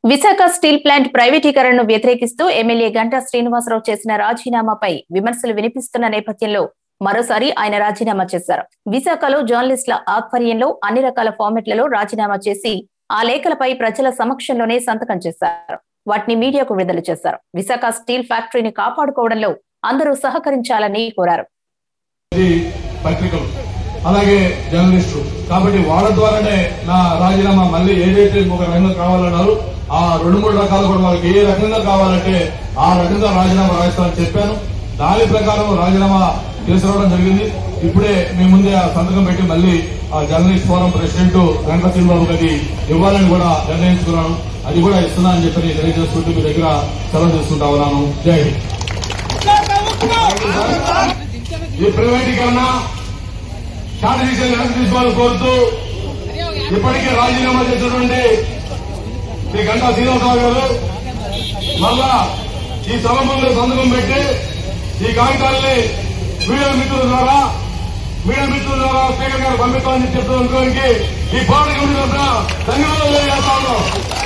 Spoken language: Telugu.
విశాఖ స్టీల్ ప్లాంట్ ప్రైవేటీకరణను వ్యతిరేకిస్తూ ఎమ్మెల్యే గంటా శ్రీనివాసరావు చేసిన రాజీనామాపై విమర్శలు వినిపిస్తున్న నేపథ్యంలో మరోసారి ఆయన రాజీనామా చేశారు విశాఖలో జర్నలిస్టుల ఆధ్వర్యంలో అన్ని రకాల ఫార్మెట్లలో రాజీనామా చేసి ఆ లేఖలపై ప్రజల సమక్షంలోనే సంతకం చేశారు వాటిని మీడియాకు విడుదల చేశారు విశాఖ స్టీల్ ఫ్యాక్టరీని కాపాడుకోవడంలో అందరూ సహకరించాలని కోరారు ఇది పత్రికలు అలాగే జర్నలిస్టు కాబట్టి వాళ్ళ ద్వారానే నా రాజీనామా మళ్ళీ ఏదైతే ఒక రకంగా కావాలన్నారు ఆ రెండు మూడు రకాలు కూడా వాళ్ళకి ఏ రకంగా కావాలంటే ఆ రకంగా రాజీనామా రాస్తానని చెప్పాను దాని ప్రకారం రాజీనామా తీసుకురావడం జరిగింది ఇప్పుడే మీ ముందే ఆ సంతకం పెట్టి మళ్ళీ ఆ journalist forum president Venkata Sribabu గారికి ఇవ్వాలని కూడా నిర్ణయించుకున్నాను అది కూడా ఇస్తున్నా అని చెప్పి తెలియజేసుకుంటూ మీ దగ్గర సెలవు తీసుకుంటా ఉన్నాను జై హింద్ ఈ ప్రైవేటీకరణ షార్ట్ డిసిషన్ వెనక్కి తీసుకోవాలని కోరుతూ ఇప్పటికే రాజీనామా చేసినటువంటి శ్రీ గంటా శ్రీనివాసరావు గారు మళ్ళా ఈ సభలో సంతకం పెట్టి ఈ కాగితాలని మీడియా మిత్రుల ద్వారా మీడియా మిత్రుల ద్వారా స్పీకర్ గారు పంపిస్తామని చెప్తున్నందుకు ఈ పోరాట కమిటీ తరఫున ధన్యవాదాలు తెలియజేస్తా ఉన్నాం